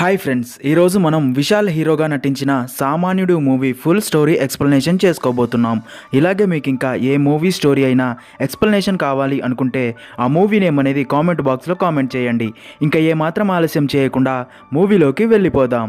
hi friends ఈరోజు మనం విశాల్ హీరోగా నటించిన సామాన్యుడు మూవీ ఫుల్ స్టోరీ ఎక్స్ప్లెనేషన్ చేసుకోబోతున్నాం ఇలాగే మీకు ఇంకా ఏ మూవీ స్టోరీ అయినా ఎక్స్ప్లెనేషన్ కావాలి అనుకుంటే ఆ మూవీ నేమ్ అనేది కామెంట్ బాక్స్లో కామెంట్ చేయండి ఇంకా ఏమాత్రం ఆలస్యం చేయకుండా మూవీలోకి వెళ్ళిపోదాం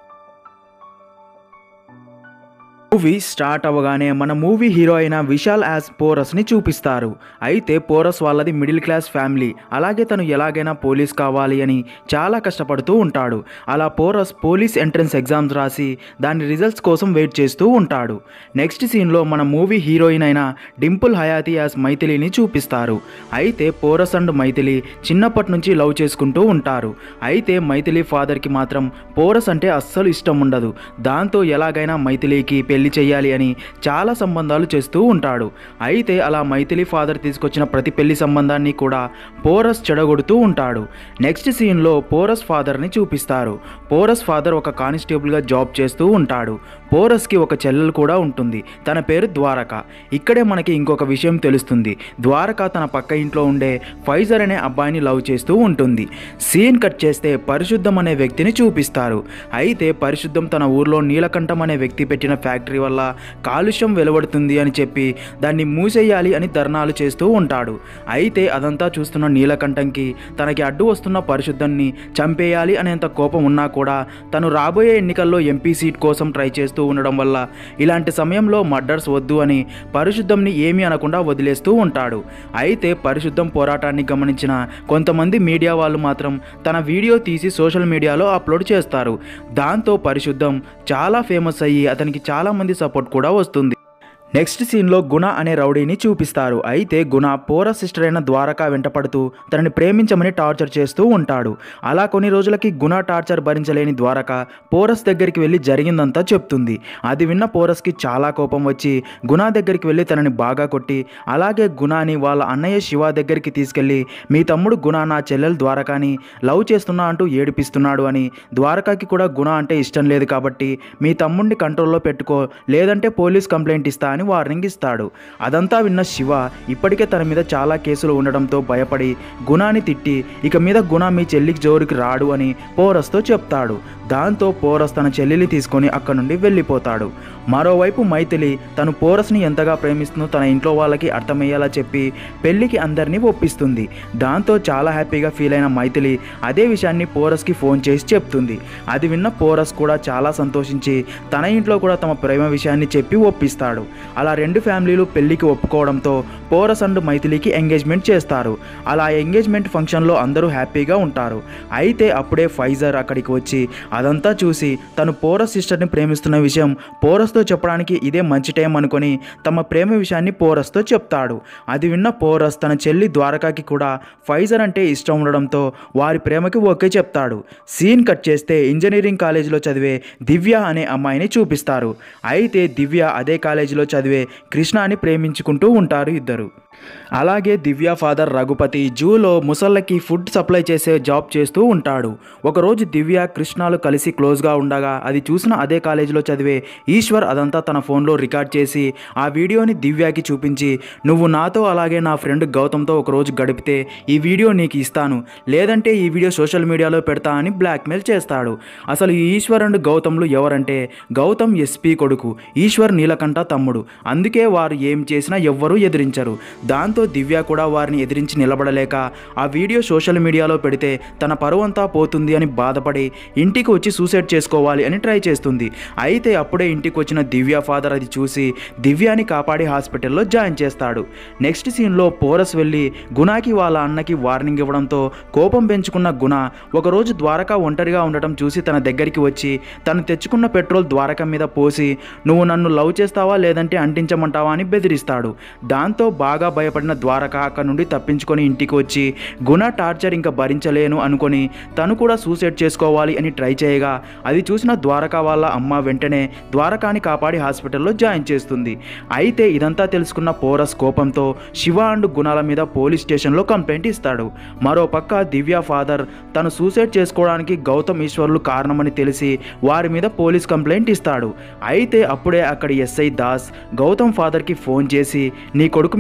మూవీ స్టార్ట్ అవ్వగానే మన మూవీ హీరో అయిన విశాల్ యాజ్ పోరస్ని చూపిస్తారు అయితే పోరస్ వాళ్ళది మిడిల్ క్లాస్ ఫ్యామిలీ అలాగే తను ఎలాగైనా పోలీస్ కావాలి అని చాలా కష్టపడుతూ ఉంటాడు అలా పోరస్ పోలీస్ ఎంట్రన్స్ ఎగ్జామ్స్ రాసి దాని రిజల్ట్స్ కోసం వెయిట్ చేస్తూ ఉంటాడు నెక్స్ట్ సీన్లో మన మూవీ హీరోయిన్ అయిన డింపుల్ హయాతి యాజ్ మైథిలిని చూపిస్తారు అయితే పోరస్ అండ్ మైథిలి చిన్నప్పటి నుంచి లవ్ చేసుకుంటూ ఉంటారు అయితే మైథిలి ఫాదర్కి మాత్రం పోరస్ అంటే అస్సలు ఇష్టం ఉండదు దాంతో ఎలాగైనా మైథిలికి పెళ్లి చేయాలి అని చాలా సంబంధాలు చేస్తూ ఉంటాడు అయితే అలా మైథిలి ఫాదర్ తీసుకొచ్చిన ప్రతి పెళ్లి సంబంధాన్ని కూడా పోరస్ చెడగొడుతూ ఉంటాడు నెక్స్ట్ సీన్లో పోరస్ ఫాదర్ని చూపిస్తారు పోరస్ ఫాదర్ ఒక కానిస్టేబుల్గా జాబ్ చేస్తూ ఉంటాడు పోరస్కి ఒక చెల్లెలు కూడా ఉంటుంది తన పేరు ద్వారక ఇక్కడే మనకి ఇంకొక విషయం తెలుస్తుంది ద్వారక తన పక్క ఇంట్లో ఉండే ఫైజర్ అనే అబ్బాయిని లవ్ చేస్తూ ఉంటుంది సీన్ కట్ చేస్తే పరిశుద్ధం అనే వ్యక్తిని చూపిస్తారు అయితే పరిశుద్ధం తన ఊర్లో నీలకంఠం అనే వ్యక్తి పెట్టిన ఫ్యాక్టరీ వల్ల కాలుష్యం వెలువడుతుంది అని చెప్పి దాన్ని మూసేయాలి అని ధర్నాలు చేస్తూ ఉంటాడు అయితే అదంతా చూస్తున్న నీలకంఠంకి తనకి అడ్డు వస్తున్న పరిశుద్ధాన్ని చంపేయాలి అనేంత కోపం ఉన్నా కూడా తను రాబోయే ఎన్నికల్లో ఎంపీ సీట్ కోసం ట్రై చేస్తూ ఉండడం వల్ల ఇలాంటి సమయంలో మర్డర్స్ వద్దు అని పరిశుద్ధంని ఏమీ అనకుండా వదిలేస్తూ ఉంటాడు అయితే పరిశుద్ధం పోరాటాన్ని గమనించిన కొంతమంది మీడియా వాళ్ళు మాత్రం తన వీడియో తీసి సోషల్ మీడియాలో అప్లోడ్ చేస్తారు దాంతో పరిశుద్ధం చాలా ఫేమస్ అయ్యి అతనికి చాలా మంది సపోర్ట్ కూడా వస్తుంది నెక్స్ట్ సీన్లో గుణ అనే రౌడీని చూపిస్తారు అయితే గుణ పోర సిస్టర్ అయిన ద్వారక వెంటపడుతూ తనని ప్రేమించమని టార్చర్ చేస్తూ ఉంటాడు అలా కొన్ని రోజులకి గుణ టార్చర్ భరించలేని ద్వారక పోరస్ దగ్గరికి వెళ్ళి జరిగిందంతా చెప్తుంది అది విన్న పోరస్కి చాలా కోపం వచ్చి గుణ దగ్గరికి వెళ్ళి తనని బాగా కొట్టి అలాగే గుణాని వాళ్ళ అన్నయ్య శివ దగ్గరికి తీసుకెళ్ళి మీ తమ్ముడు గుణ నా చెల్లెలు ద్వారకాని లవ్ చేస్తున్నా అంటూ ఏడిపిస్తున్నాడు అని ద్వారకాకి కూడా గుణ అంటే ఇష్టం లేదు కాబట్టి మీ తమ్ముడిని కంట్రోల్లో పెట్టుకో లేదంటే పోలీస్ కంప్లైంట్ ఇస్తా అని వార్నింగ్ ఇస్తాడు అదంతా విన్న శివ ఇప్పటికే తన మీద చాలా కేసులు ఉండడంతో భయపడి గుణాన్ని తిట్టి ఇక మీద గుణ మీ చెల్లికి జోరికి రాడు అని పోరస్తో చెప్తాడు దాంతో పోరస్ తన చెల్లెలి తీసుకొని అక్కడి నుండి వెళ్ళిపోతాడు మరోవైపు మైథిలి తను పోరస్ని ఎంతగా ప్రేమిస్తుందో తన ఇంట్లో వాళ్ళకి అర్థమయ్యేలా చెప్పి పెళ్లికి అందరినీ ఒప్పిస్తుంది దాంతో చాలా హ్యాపీగా ఫీల్ అయిన మైథిలి అదే విషయాన్ని పోరస్కి ఫోన్ చేసి చెప్తుంది అది విన్న పోరస్ కూడా చాలా సంతోషించి తన ఇంట్లో కూడా తమ ప్రేమ విషయాన్ని చెప్పి ఒప్పిస్తాడు అలా రెండు ఫ్యామిలీలు పెళ్లికి ఒప్పుకోవడంతో పోరస్ అండ్ మైథిలికి ఎంగేజ్మెంట్ చేస్తారు అలా ఎంగేజ్మెంట్ ఫంక్షన్లో అందరూ హ్యాపీగా ఉంటారు అయితే అప్పుడే ఫైజర్ అక్కడికి వచ్చి అదంతా చూసి తను పోరస్ సిస్టర్ని ప్రేమిస్తున్న విషయం పోరస్తో చెప్పడానికి ఇదే మంచి టైం అనుకొని తమ ప్రేమ విషయాన్ని పోరస్తో చెప్తాడు అది విన్న పోరస్ తన చెల్లి ద్వారకాకి కూడా ఫైజర్ అంటే ఇష్టం ఉండడంతో వారి ప్రేమకి ఓకే చెప్తాడు సీన్ కట్ చేస్తే ఇంజనీరింగ్ కాలేజీలో చదివే దివ్య అనే అమ్మాయిని చూపిస్తారు అయితే దివ్య అదే కాలేజీలో చదివే కృష్ణని ప్రేమించుకుంటూ ఉంటారు ఇద్దరు అలాగే దివ్య ఫాదర్ రఘుపతి జూలో ముసళ్ళకి ఫుడ్ సప్లై చేసే జాబ్ చేస్తూ ఉంటాడు ఒకరోజు దివ్య కృష్ణాలు కలిసి క్లోజ్గా ఉండగా అది చూసిన అదే కాలేజీలో చదివే ఈశ్వర్ అదంతా తన ఫోన్లో రికార్డ్ చేసి ఆ వీడియోని దివ్యకి చూపించి నువ్వు నాతో అలాగే నా ఫ్రెండ్ గౌతమ్తో ఒకరోజు గడిపితే ఈ వీడియో నీకు ఇస్తాను లేదంటే ఈ వీడియో సోషల్ మీడియాలో పెడతా అని బ్లాక్మెయిల్ చేస్తాడు అసలు ఈ ఈశ్వర్ అండ్ గౌతమ్లు ఎవరంటే గౌతమ్ ఎస్పీ కొడుకు ఈశ్వర్ నీలకంఠ తమ్ముడు అందుకే వారు ఏం చేసినా ఎవ్వరూ ఎదిరించరు దాంతో దివ్య కూడా వారిని ఎదిరించి నిలబడలేక ఆ వీడియో సోషల్ మీడియాలో పెడితే తన పరువంతా పోతుంది అని బాధపడి ఇంటికి వచ్చి సూసైడ్ చేసుకోవాలి అని ట్రై చేస్తుంది అయితే అప్పుడే ఇంటికి వచ్చిన దివ్య ఫాదర్ అది చూసి దివ్యాని కాపాడి హాస్పిటల్లో జాయిన్ చేస్తాడు నెక్స్ట్ సీన్లో పోరస్ వెళ్ళి గుణాకి వాళ్ళ అన్నకి వార్నింగ్ ఇవ్వడంతో కోపం పెంచుకున్న గుణ ఒకరోజు ద్వారక ఒంటరిగా ఉండటం చూసి తన దగ్గరికి వచ్చి తను తెచ్చుకున్న పెట్రోల్ ద్వారక మీద పోసి నువ్వు నన్ను లవ్ చేస్తావా లేదంటే అంటించమంటావా అని బెదిరిస్తాడు దాంతో బాగా భయపడిన ద్వారక అక్కడ నుండి తప్పించుకొని ఇంటికి వచ్చి గుణ టార్చర్ ఇంకా భరించలేను అనుకొని తను కూడా సూసైడ్ చేసుకోవాలి అని ట్రై చేయగా అది చూసిన ద్వారక వాళ్ళ అమ్మ వెంటనే ద్వారకాని కాపాడి హాస్పిటల్లో జాయిన్ చేస్తుంది అయితే ఇదంతా తెలుసుకున్న పోరస్ కోపంతో శివ అండ్ గుణాల మీద పోలీస్ స్టేషన్లో కంప్లైంట్ ఇస్తాడు మరో పక్క దివ్య ఫాదర్ తను సూసైడ్ చేసుకోవడానికి గౌతమ్ ఈశ్వర్లు కారణమని తెలిసి వారి మీద పోలీస్ కంప్లైంట్ ఇస్తాడు అయితే అప్పుడే అక్కడి ఎస్ఐ దాస్ గౌతమ్ ఫాదర్కి ఫోన్ చేసి నీ కొడుకు మీద ఒక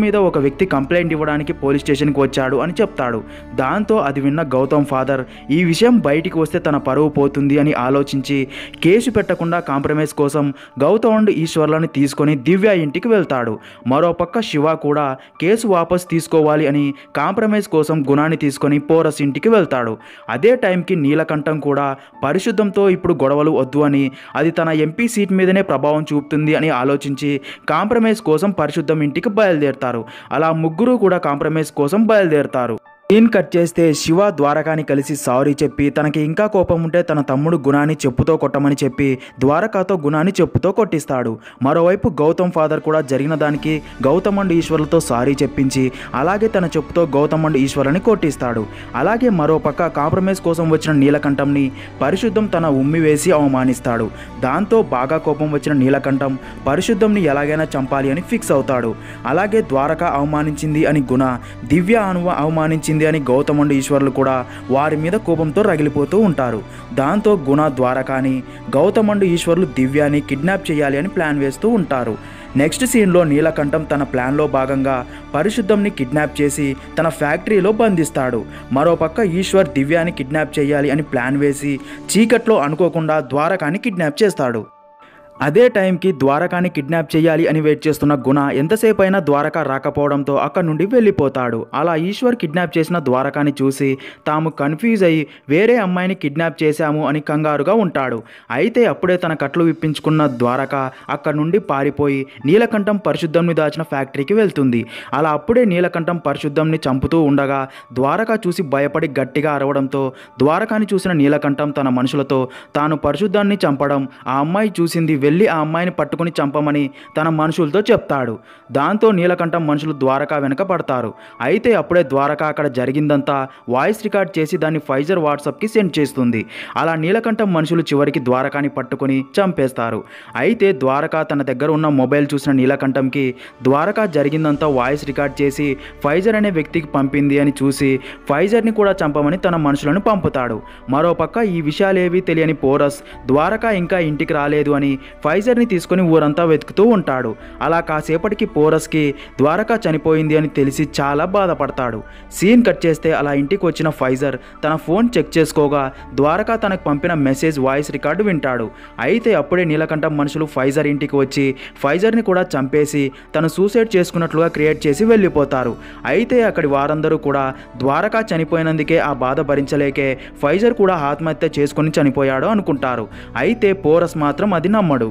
వ్యక్తి కంప్లైంట్ ఇవ్వడానికి పోలీస్ స్టేషన్కి వచ్చాడు అని చెప్తాడు దాంతో అది విన్న గౌతమ్ ఫాదర్ ఈ విషయం బయటికి వస్తే తన పరువు పోతుంది అని ఆలోచించి కేసు పెట్టకుండా కాంప్రమైజ్ కోసం గౌతమ్ అండ్ ఈశ్వర్లను తీసుకొని దివ్య ఇంటికి వెళ్తాడు మరోపక్క శివ కూడా కేసు వాపస్ తీసుకోవాలి అని కాంప్రమైజ్ కోసం గుణాన్ని తీసుకొని పోరస్ ఇంటికి వెళ్తాడు అదే టైంకి నీలకంఠం కూడా పరిశుద్ధంతో ఇప్పుడు గొడవలు వద్దు అని అది తన ఎంపీ సీట్ మీదనే ప్రభావం చూపుతుంది అని ఆలోచించి కాంప్రమైజ్ కోసం పరిశుద్ధం ఇంటికి బయలుదేరుతారు అలా ముగ్గురు కూడా కాంప్రమైజ్ కోసం బయలుదేరుతారు సీన్ కట్ చేస్తే శివ ద్వారకాని కలిసి సారీ చెప్పి తనకి ఇంకా కోపం ఉంటే తన తమ్ముడు గుణాన్ని చెప్పుతో కొట్టమని చెప్పి ద్వారకాతో గుణాన్ని చెప్పుతో కొట్టిస్తాడు మరోవైపు గౌతమ్ ఫాదర్ కూడా జరిగిన దానికి గౌతమ్ అండ్ ఈశ్వర్లతో సారీ చెప్పించి అలాగే తన చెప్పుతో గౌతమ్ అండ్ ఈశ్వర్లని కొట్టిస్తాడు అలాగే మరోపక్క కాంప్రమైజ్ కోసం వచ్చిన నీలకంఠంని పరిశుద్ధం తన ఉమ్మి వేసి అవమానిస్తాడు దాంతో బాగా కోపం వచ్చిన నీలకంఠం పరిశుద్ధంని ఎలాగైనా చంపాలి అని ఫిక్స్ అవుతాడు అలాగే ద్వారక అవమానించింది అని గుణ దివ్య అనువ అవమానించింది అని గౌతమ్ అండ్ ఈశ్వర్లు కూడా వారి మీద కోపంతో రగిలిపోతూ ఉంటారు దాంతో గుణ ద్వారకాని గౌతమ్ అండ్ ఈశ్వర్లు దివ్యాని కిడ్నాప్ చేయాలి అని ప్లాన్ వేస్తూ ఉంటారు నెక్స్ట్ సీన్లో నీలకంఠం తన ప్లాన్లో భాగంగా పరిశుద్ధంని కిడ్నాప్ చేసి తన ఫ్యాక్టరీలో బంధిస్తాడు మరోపక్క ఈశ్వర్ దివ్యాని కిడ్నాప్ చేయాలి అని ప్లాన్ వేసి చీకట్లో అనుకోకుండా ద్వారకాని కిడ్నాప్ చేస్తాడు అదే టైంకి ద్వారకాని కిడ్నాప్ చేయాలి అని వెయిట్ చేస్తున్న గుణ ఎంతసేపు అయినా ద్వారక రాకపోవడంతో అక్కడి నుండి వెళ్ళిపోతాడు అలా ఈశ్వర్ కిడ్నాప్ చేసిన ద్వారకాని చూసి తాము కన్ఫ్యూజ్ అయ్యి వేరే అమ్మాయిని కిడ్నాప్ చేశాము అని కంగారుగా ఉంటాడు అయితే అప్పుడే తన కట్లు విప్పించుకున్న ద్వారక అక్కడి నుండి పారిపోయి నీలకంఠం పరిశుద్ధంని దాచిన ఫ్యాక్టరీకి వెళ్తుంది అలా అప్పుడే నీలకంఠం పరిశుద్ధంని చంపుతూ ఉండగా ద్వారక చూసి భయపడి గట్టిగా అరవడంతో ద్వారకాని చూసిన నీలకంఠం తన మనుషులతో తాను పరిశుద్ధాన్ని చంపడం ఆ అమ్మాయి చూసింది వెళ్ళి ఆ అమ్మాయిని పట్టుకుని చంపమని తన మనుషులతో చెప్తాడు దాంతో నీలకంఠం మనుషులు ద్వారకా వెనక పడతారు అయితే అప్పుడే ద్వారకా అక్కడ జరిగిందంతా వాయిస్ రికార్డ్ చేసి దాన్ని ఫైజర్ వాట్సాప్కి సెండ్ చేస్తుంది అలా నీలకంఠం మనుషులు చివరికి ద్వారకాని పట్టుకుని చంపేస్తారు అయితే ద్వారకా తన దగ్గర ఉన్న మొబైల్ చూసిన నీలకంఠంకి ద్వారకా జరిగిందంతా వాయిస్ రికార్డ్ చేసి ఫైజర్ అనే వ్యక్తికి పంపింది అని చూసి ఫైజర్ని కూడా చంపమని తన మనుషులను పంపుతాడు మరోపక్క ఈ విషయాలేవి తెలియని పోరస్ ద్వారకా ఇంకా ఇంటికి రాలేదు అని ఫైజర్ని తీసుకొని ఊరంతా వెతుకుతూ ఉంటాడు అలా కాసేపటికి పోరస్కి ద్వారకా చనిపోయింది అని తెలిసి చాలా బాధపడతాడు సీన్ కట్ చేస్తే అలా ఇంటికి వచ్చిన ఫైజర్ తన ఫోన్ చెక్ చేసుకోగా ద్వారకా తనకు పంపిన మెసేజ్ వాయిస్ రికార్డు వింటాడు అయితే అప్పుడే నీలకంఠం మనుషులు ఫైజర్ ఇంటికి వచ్చి ఫైజర్ని కూడా చంపేసి తను సూసైడ్ చేసుకున్నట్లుగా క్రియేట్ చేసి వెళ్ళిపోతారు అయితే అక్కడి వారందరూ కూడా ద్వారకా చనిపోయినందుకే ఆ బాధ భరించలేకే ఫైజర్ కూడా ఆత్మహత్య చేసుకొని చనిపోయాడు అనుకుంటారు అయితే పోరస్ మాత్రం అది నమ్మడు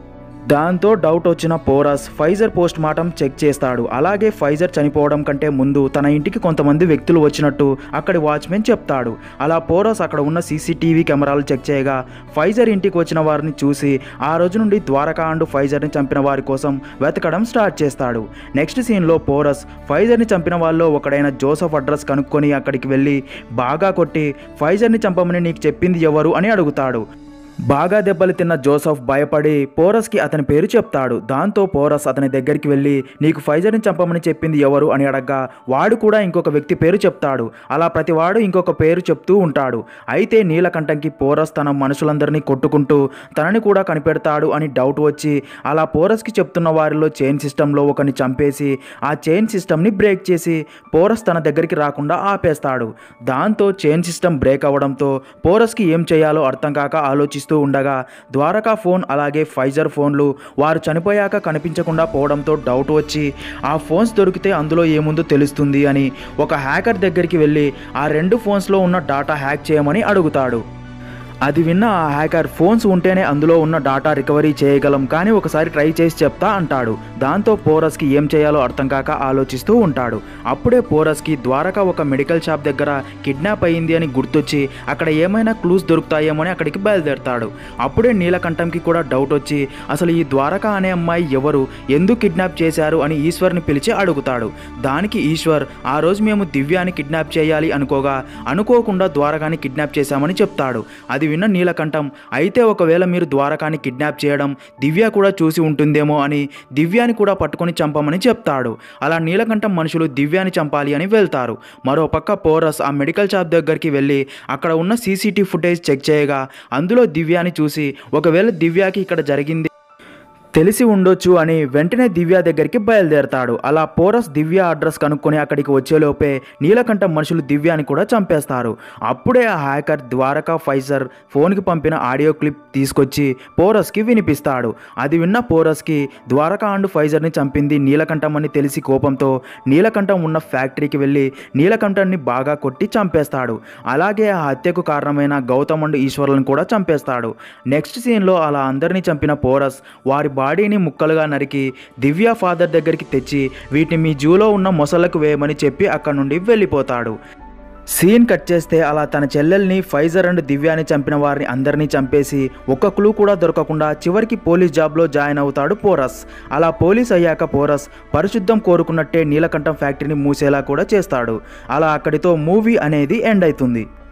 దాంతో డౌట్ వచ్చిన Porus Faizer post mortem check చేస్తాడు అలాగే ఫైజర్ చనిపోవడం కంటే ముందు తన ఇంటికి కొంతమంది వ్యక్తులు వచ్చినట్టు అక్కడి వాచ్మెన్ చెప్తాడు అలా పోరస్ అక్కడ ఉన్న సీసీటీవీ కెమెరాలు చెక్ చేయగా ఫైజర్ ఇంటికి వచ్చిన వారిని చూసి ఆ రోజు నుండి ద్వారకా అండ్ ఫైజర్ని చంపిన వారి కోసం వెతకడం స్టార్ట్ చేస్తాడు నెక్స్ట్ సీన్లో పోరస్ ఫైజర్ని చంపిన వాళ్ళలో ఒకడైన జోసఫ్ అడ్రస్ కనుక్కొని అక్కడికి వెళ్ళి బాగా కొట్టి ఫైజర్ని చంపమని నీకు చెప్పింది ఎవరు అని అడుగుతాడు బాగా దెబ్బలు తిన్న జోసఫ్ భయపడి పోరస్కి అతని పేరు చెప్తాడు దాంతో పోరస్ అతని దగ్గరికి వెళ్ళి నీకు ఫైజర్ని చంపమని చెప్పింది ఎవరు అని అడగ్గా వాడు కూడా ఇంకొక వ్యక్తి పేరు చెప్తాడు అలా ప్రతివాడు ఇంకొక పేరు చెప్తూ ఉంటాడు అయితే నీలకంఠంకి పోరస్ తన మనుషులందరినీ కొట్టుకుంటూ తనని కూడా కనిపెడతాడు అని డౌట్ వచ్చి అలా పోరస్కి చెప్తున్న వారిలో చైన్ సిస్టంలో ఒకని చంపేసి ఆ చైన్ సిస్టమ్ని బ్రేక్ చేసి పోరస్ తన దగ్గరికి రాకుండా ఆపేస్తాడు దాంతో చైన్ సిస్టమ్ బ్రేక్ అవ్వడంతో పోరస్కి ఏం చేయాలో అర్థం కాక ఆలోచిస్తూ ఉండగా ద్వారకా ఫోన్ అలాగే ఫైజర్ ఫోన్లు వారు చనిపోయాక కనిపించకుండా పోవడంతో డౌట్ వచ్చి ఆ ఫోన్స్ దొరికితే అందులో ఏముందో తెలుస్తుంది అని ఒక హ్యాకర్ దగ్గరికి వెళ్ళి ఆ రెండు ఫోన్స్లో ఉన్న డాటా హ్యాక్ చేయమని అడుగుతాడు అది విన్న ఆ హ్యాకర్ ఫోన్స్ ఉంటేనే అందులో ఉన్న డాటా రికవరీ చేయగలం కానీ ఒకసారి ట్రై చేసి చెప్తా అంటాడు దాంతో పోరస్కి ఏం చేయాలో అర్థం కాక ఆలోచిస్తూ ఉంటాడు అప్పుడే పోరస్కి ద్వారక ఒక మెడికల్ షాప్ దగ్గర కిడ్నాప్ అయ్యింది అని గుర్తొచ్చి అక్కడ ఏమైనా క్లూస్ దొరుకుతాయేమో అని అక్కడికి బయలుదేరతాడు అప్పుడే నీలకంఠంకి కూడా డౌట్ వచ్చి అసలు ఈ ద్వారక అనే అమ్మాయి ఎవరు ఎందుకు కిడ్నాప్ చేశారు అని ఈశ్వర్ని పిలిచి అడుగుతాడు దానికి ఈశ్వర్ ఆ రోజు మేము దివ్యాని కిడ్నాప్ చేయాలి అనుకోగా అనుకోకుండా ద్వారకాని కిడ్నాప్ చేశామని చెప్తాడు అది విన్న నీలకంఠం అయితే ఒకవేళ మీరు ద్వారకాని కిడ్నాప్ చేయడం దివ్య కూడా చూసి ఉంటుందేమో అని దివ్యాని కూడా పట్టుకొని చంపమని చెప్తాడు అలా నీలకంఠం మనుషులు దివ్యాని చంపాలి అని వెళ్తారు మరోపక్క పోరస్ ఆ మెడికల్ షాప్ దగ్గరికి వెళ్ళి అక్కడ ఉన్న సీసీటీవీ ఫుటేజ్ చెక్ చేయగా అందులో దివ్యాని చూసి ఒకవేళ దివ్యాకి ఇక్కడ జరిగింది తెలిసి ఉండొచ్చు అని వెంటనే దివ్య దగ్గరికి బయలుదేరతాడు అలా పోరస్ దివ్య అడ్రస్ కనుక్కొని అక్కడికి వచ్చేలోపే నీలకంఠం మనుషులు దివ్యాని కూడా చంపేస్తారు అప్పుడే ఆ హ్యాకర్ ద్వారకా ఫైజర్ ఫోన్కి పంపిన ఆడియో క్లిప్ తీసుకొచ్చి పోరస్కి వినిపిస్తాడు అది విన్న పోరస్కి ద్వారకా అండ్ ఫైజర్ని చంపింది నీలకంఠం అని తెలిసి కోపంతో నీలకంఠం ఉన్న ఫ్యాక్టరీకి వెళ్ళి నీలకంఠాన్ని బాగా కొట్టి చంపేస్తాడు అలాగే ఆ హత్యకు కారణమైన గౌతమ్ అండ్ ఈశ్వర్లను కూడా చంపేస్తాడు నెక్స్ట్ సీన్లో అలా అందరినీ చంపిన పోరస్ వారి బాడీని ముక్కలుగా నరికి దివ్య ఫాదర్ దగ్గరికి తెచ్చి వీటిని మీ జూలో ఉన్న మొసళ్ళకు వేయమని చెప్పి అక్కడ నుండి వెళ్ళిపోతాడు సీన్ కట్ చేస్తే అలా తన చెల్లెల్ని ఫైజర్ అండ్ దివ్యాని చంపిన వారిని అందరినీ చంపేసి ఒక్క క్లూ కూడా దొరకకుండా చివరికి పోలీస్ జాబ్లో జాయిన్ అవుతాడు పోరస్ అలా పోలీస్ అయ్యాక పోరస్ పరిశుద్ధం కోరుకున్నట్టే నీలకంఠం ఫ్యాక్టరీని మూసేలా కూడా చేస్తాడు అలా అక్కడితో మూవీ అనేది ఎండ్ అవుతుంది